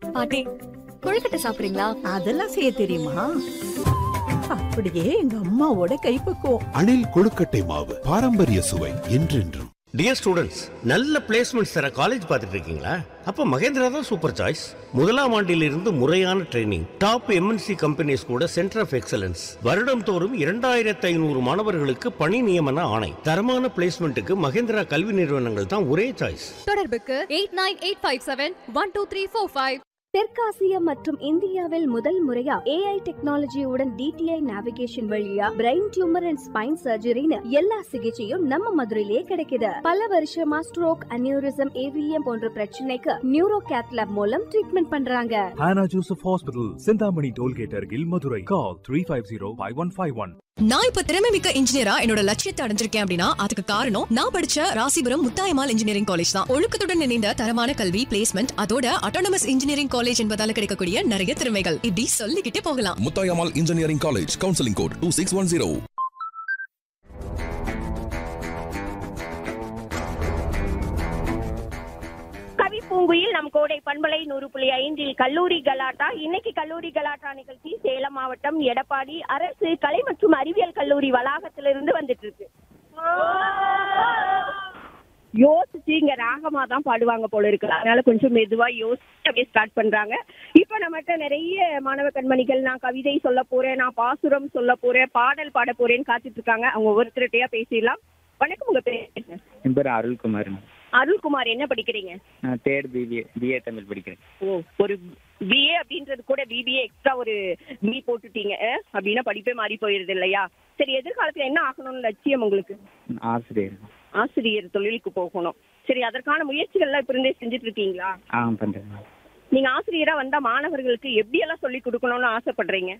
பாட்டி கொழுக்கட்டை சாப்பிடுறீங்களா அதெல்லாம் செய்ய தெரியுமா அப்படியே எங்க அம்மாவோட கைப்பக்குவம் அணில் கொழுக்கட்டை மாவு பாரம்பரிய சுவை என்றென்றும் டியர் ஸ்டூடெண்ட்ஸ் நல்ல பிளேஸ்மெண்ட்ஸ் தர காலேஜ் பார்த்துட்டு இருக்கீங்களா அப்ப மகேந்திரா தான் சூப்பர் சாய்ஸ் முதலாம் ஆண்டிலிருந்து முறையான ட்ரைனிங் டாப் எம்என்சி கம்பெனிஸ் கூட சென்டர் ஆஃப் எக்ஸலன்ஸ் வருடம் தோறும் இரண்டாயிரத்து ஐநூறு மாணவர்களுக்கு பணி நியமன ஆணை தரமான பிளேஸ்மெண்ட்டுக்கு மகேந்திரா கல்வி நிறுவனங்கள் தான் ஒரே சாய்ஸ் தொடர்புக்கு eight nine eight five seven one two three four five தெற்காசியா மற்றும் இந்தியாவில் முதல் முறையா ஏஐ டெக்னாலஜியுடன் டிடிஐ நேவிகேஷன் வழியா பிரெயின் டியூமர் அண்ட் ஸ்பைன் சர்ஜரின்னு எல்லா சிகிச்சையும் நம்ம மதுரையிலேயே கிடைக்குது பல வருஷமா ஸ்ட்ரோக் அனியூரிசம் ஏவிஎம் போன்ற பிரச்சனைக்கு நியூரோ கேத்லாப் மூலம் ட்ரீட்மெண்ட் பண்றாங்க Hannah Joseph Hospital, Sindhamani Tollgate Argil, Madurai. Call 350-5151. நான் இப்ப திறமை மிக்க இன்ஜினியரா என்னோட லட்சியத்தை அடைஞ்சிருக்கேன் அப்படின்னா அதுக்கு காரணம் நான் படிச்ச ராசிபுரம் முத்தாயமால் இன்ஜினியரிங் காலேஜ் தான் ஒழுக்கத்துடன் இணைந்த தரமான கல்வி பிளேஸ்மெண்ட் அதோட அட்டானமஸ் இன்ஜினியரிங் காலேஜ் என்பதால கிடைக்கக்கூடிய நிறைய திறமைகள் இப்படி சொல்லிக்கிட்டே போகலாம் Muthayammal engineering college counselling code two six one zero கவி பூங்குயில் நம் கோடை பண்பலை நூறு புள்ளி ஐந்தில் கல்லூரி கலாட்டா இன்னைக்கு கல்லூரி கலாட்டா நிகழ்ச்சி சேலம் மாவட்டம் எடப்பாடி அரசு கலை மற்றும் அறிவியல் கல்லூரி வளாகத்திலிருந்து வந்துட்டு இருக்கு யோசிச்சு இங்க ராகமா தான் பாடுவாங்க போல இருக்கு அதனால கொஞ்சம் மெதுவா யோசிச்சு அப்படியே ஸ்டார்ட் பண்றாங்க இப்ப நம்மகிட்ட நிறைய மாணவ கண்மணிகள் நான் கவிதை சொல்ல போறேன் நான் பாசுரம் சொல்ல போறேன் பாடல் பாட போறேன்னு காத்துட்டு இருக்காங்க அவங்க ஒவ்வொருத்தருட்டையா பேசிடலாம் வணக்கம் உங்க பேர் என்ன? என் பேர் அருள்குமார் அருள்குமார் என்ன படிக்கிறீங்க நான் தேர்ட் பிபிஏ பிஏ தமிழ் படிக்கிறேன் ஓ ஒரு பிஏ அப்படின்றது கூட பிபிஏ எக்ஸ்ட்ரா ஒரு பி போட்டுட்டீங்க அஹ், அப்படின்னா படிப்பே மாறி போயிருது இல்லையா சரி எதிர்காலத்துல என்ன ஆகணும்னு லட்சியம் உங்களுக்கு ஆசிரியர் ஆசிரியர் தொழிலுக்கு போகணும் சரி அதற்கான முயற்சிகள்லாம் இப்ப இருந்தே செஞ்சுட்டு இருக்கீங்களா ஆ பண்ணுறேன் நீங்க ஆசிரியரா வந்தா மாணவர்களுக்கு எப்படி எல்லாம் சொல்லி கொடுக்கணும்னு ஆசைப்படுறீங்க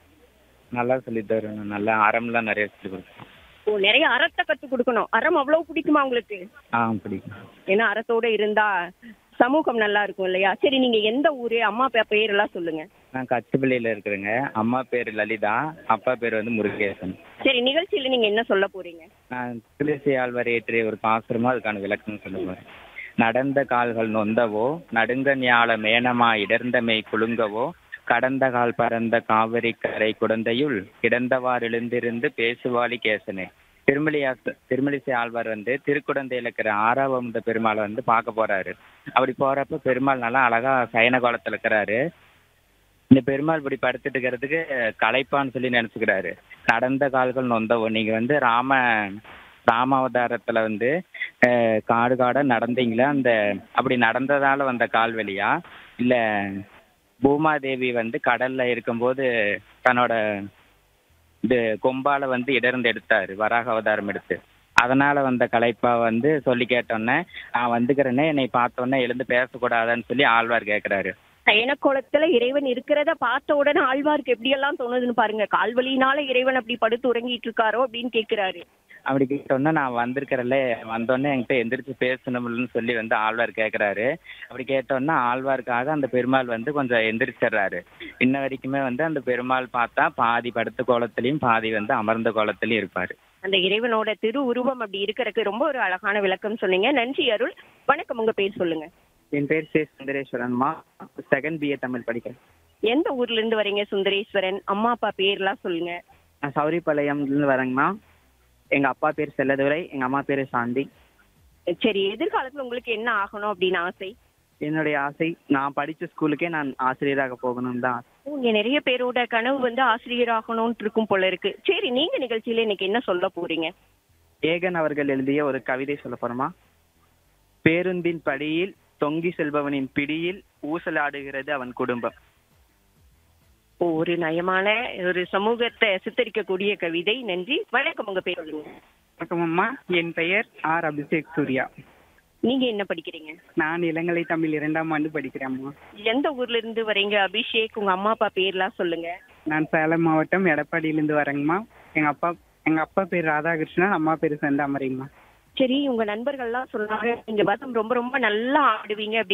நல்லா சொல்லித் தருவேன் நல்லா அறம்லாம் நிறைய சொல்லி கொடுப்பேன் ஓ நிறைய அறத்தை கத்து கொடுக்கணும் அறம் அவ்வளவு பிடிக்குமா உங்களுக்கு ஆ பிடிக்கும் ஏன்னா அறத்தோட இருந்தா சமூகம் நல்லா இருக்கும் இல்லையா சரி நீங்க எந்த ஊரு அம்மா அப்பா பேர் எல்லாம் சொல்லுங்க நான் கச்சுப்பள்ளியில் இருக்கிறேங்க அம்மா பேர் லலிதா அப்பா பேர் வந்து முருகேசன் சரி நிகழ்ச்சியில நீங்க என்ன சொல்ல போறீங்க நான் துளசி ஆழ்வார் ஏற்றிய ஒரு பாசுரமா அதுக்கான விளக்கம் சொல்ல போறேன் நடந்த கால்கள் நொந்தவோ நடுங்க ஞால மேனமா இடர்ந்தமை குலுங்கவோ கடந்த கால் பரந்த காவிரி கரை குடந்தையுள் கிடந்தவாறு எழுந்திருந்து பேசுவாளி கேசனே திருமலியாச திருமலிசை ஆழ்வார் வந்து திருக்குடந்தையில் இருக்கிற ஆறாவந்த பெருமாளை வந்து பார்க்க போறாரு அப்படி போறப்ப பெருமாள் நல்லா அழகா சயன கோலத்துல இருக்கிறாரு இந்த பெருமாள் இப்படி படுத்துட்டு இருக்கிறதுக்கு களைப்பான்னு சொல்லி நினைச்சுக்கிறாரு நடந்த கால்கள் நொந்தவோ நீங்க வந்து ராம ராமாவதாரத்துல வந்து அஹ், காடு காடா நடந்தீங்களா அந்த அப்படி நடந்ததால வந்த கால்வலியா இல்ல பூமாதேவி வந்து கடல்ல இருக்கும்போது தன்னோட இது கொம்பால வந்து இடர்ந்து எடுத்தாரு வராக அவதாரம் எடுத்து அதனால வந்த களைப்பா வந்து சொல்லி கேட்டோன்னே நான் வந்துக்கிறேனே என்னை பார்த்தோன்னே எழுந்து பேசக்கூடாதான்னு சொல்லி ஆழ்வார் கேட்கிறாரு சயனக்கோலத்துல இறைவன் இருக்கிறத பார்த்த உடனே ஆழ்வாருக்கு எப்படி எல்லாம் தோணுதுன்னு பாருங்க கால்வலியினால இறைவன் அப்படி படுத்து உறங்கிட்டு இருக்காரோ அப்படின்னு கேக்குறாரு அப்படி கேட்டோன்னே நான் வந்திருக்கிறல்ல வந்தோடனே என்கிட்ட எந்திரிச்சு பேசணும்னு சொல்லி வந்து ஆழ்வார் கேட்குறாரு அப்படி கேட்டோன்னே ஆழ்வாருக்காக அந்த பெருமாள் வந்து கொஞ்சம் எந்திரிச்சிடுறாரு இன்ன வரைக்குமே வந்து அந்த பெருமாள் பார்த்தா பாதி படுத்த கோலத்திலையும் பாதி வந்து அமர்ந்த கோலத்திலையும் இருப்பார் அந்த இறைவனோட திரு உருவம் அப்படி இருக்கறதுக்கு ரொம்ப ஒரு அழகான விளக்கம் சொன்னீங்க நன்றி அருள் வணக்கம் உங்க பேர் சொல்லுங்க என் பேர் சே சுந்தரேஸ்வரன்மா செகண்ட் பிஏ தமிழ் படிக்கிறேன் எந்த ஊர்ல இருந்து வரீங்க சுந்தரேஸ்வரன் அம்மா அப்பா பேர்லாம் சொல்லுங்க நான் சௌரிபாளையம்லேருந்து வரேங்கம்மா எங்கள் அப்பா பேர் செல்லதுரை எங்கள் அம்மா பேர் சாந்தி சரி எதிர்காலத்துல உங்களுக்கு என்ன ஆகணும் அப்படின்னு ஆசை என்னுடைய ஆசை நான் படித்த ஸ்கூலுக்கே நான் ஆசிரியராக போகணும்னு தான் ஆசை. இங்க நிறைய பேரோட கனவு வந்து ஆசிரியராகணும்னு இருக்கும் போல இருக்கு சரி நீங்க நிகழ்ச்சியில இன்னைக்கு என்ன சொல்ல போறீங்க ஏகன் அவர்கள் எழுதிய ஒரு கவிதை சொல்ல போறோமா பேருந்தின் படியில் தொங்கி செல்பவனின் பிடியில் ஊசலாடுகிறது அவன் குடும்பம் ஒரு நயமான ஒரு சமூகத்தை சித்தரிக்கக்கூடிய கவிதை நன்றி வணக்கம் உங்க பேர் சொல்லுங்க வணக்கம் அம்மா என் பெயர் ஆர் அபிஷேக் சூர்யா நீங்க என்ன படிக்கிறீங்க நான் இளங்கலை தமிழ் இரண்டாம் ஆண்டு படிக்கிறேன் அம்மா எந்த ஊர்ல இருந்து வரீங்க அபிஷேக் உங்க அம்மா அப்பா பேர்லாம் சொல்லுங்க நான் சேலம் மாவட்டம் எடப்பாடியிலேருந்து வரேங்கம்மா எங்க அப்பா எங்க அப்பா பேர் ராதாகிருஷ்ணன் அம்மா பேர் செந்தாமரைங்கம்மா சரி உங்க நண்பர்கள்லாம் சொன்னாங்க நீங்க பதம் ரொம்ப ரொம்ப நல்லா ஆடுவீங்க அப்படி